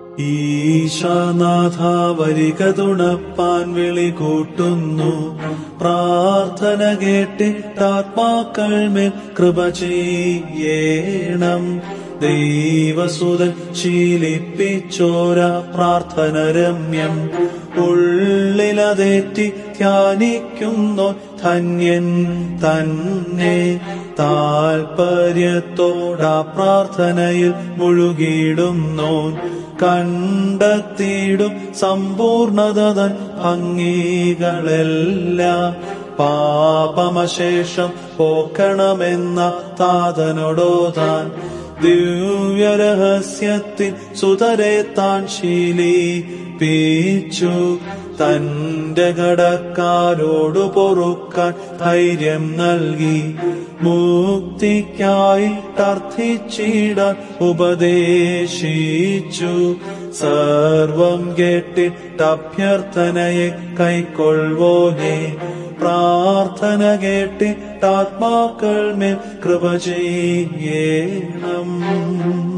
ഈശാനാഥ വരിക തുണപ്പാൻ വിളി കൂട്ടുന്നു പ്രാർത്ഥന കേട്ടിട്ടാത്മാക്കൾ മേൽ കൃപ ചെയ്യേണം ദൈവസുതൻ ശീലിപ്പിച്ചോര പ്രാർത്ഥന രമ്യം ഉള്ളിലതേറ്റി ധ്യാനിക്കുന്നോ ധന്യൻ തന്നെ താൽപര്യത്തോടാ പ്രാർത്ഥനയിൽ മുഴുകിയിടുന്നോൻ കണ്ടെത്തിയിടും സമ്പൂർണത തൻ ഭംഗികളെല്ലാം പാപമശേഷം പോക്കണമെന്ന താതനോടോ താൻ ദിവ്യരഹസ്യത്തിൽ സുതരെ താൻ ശീലിപ്പിച്ചു തന്റെ കടക്കാരോടു പൊറുക്കാൻ ധൈര്യം നൽകി മുക്തിക്കായി ടർത്ഥിച്ചിടാൻ ഉപദേശിച്ചു സർവം കേട്ടിട്ടഭ്യർത്ഥനയെ കൈക്കൊള്ളുവോനെ പ്രാർത്ഥന കേട്ടിട്ടാത്മാക്കൾ മേൽ കൃപ ചെയ്യണം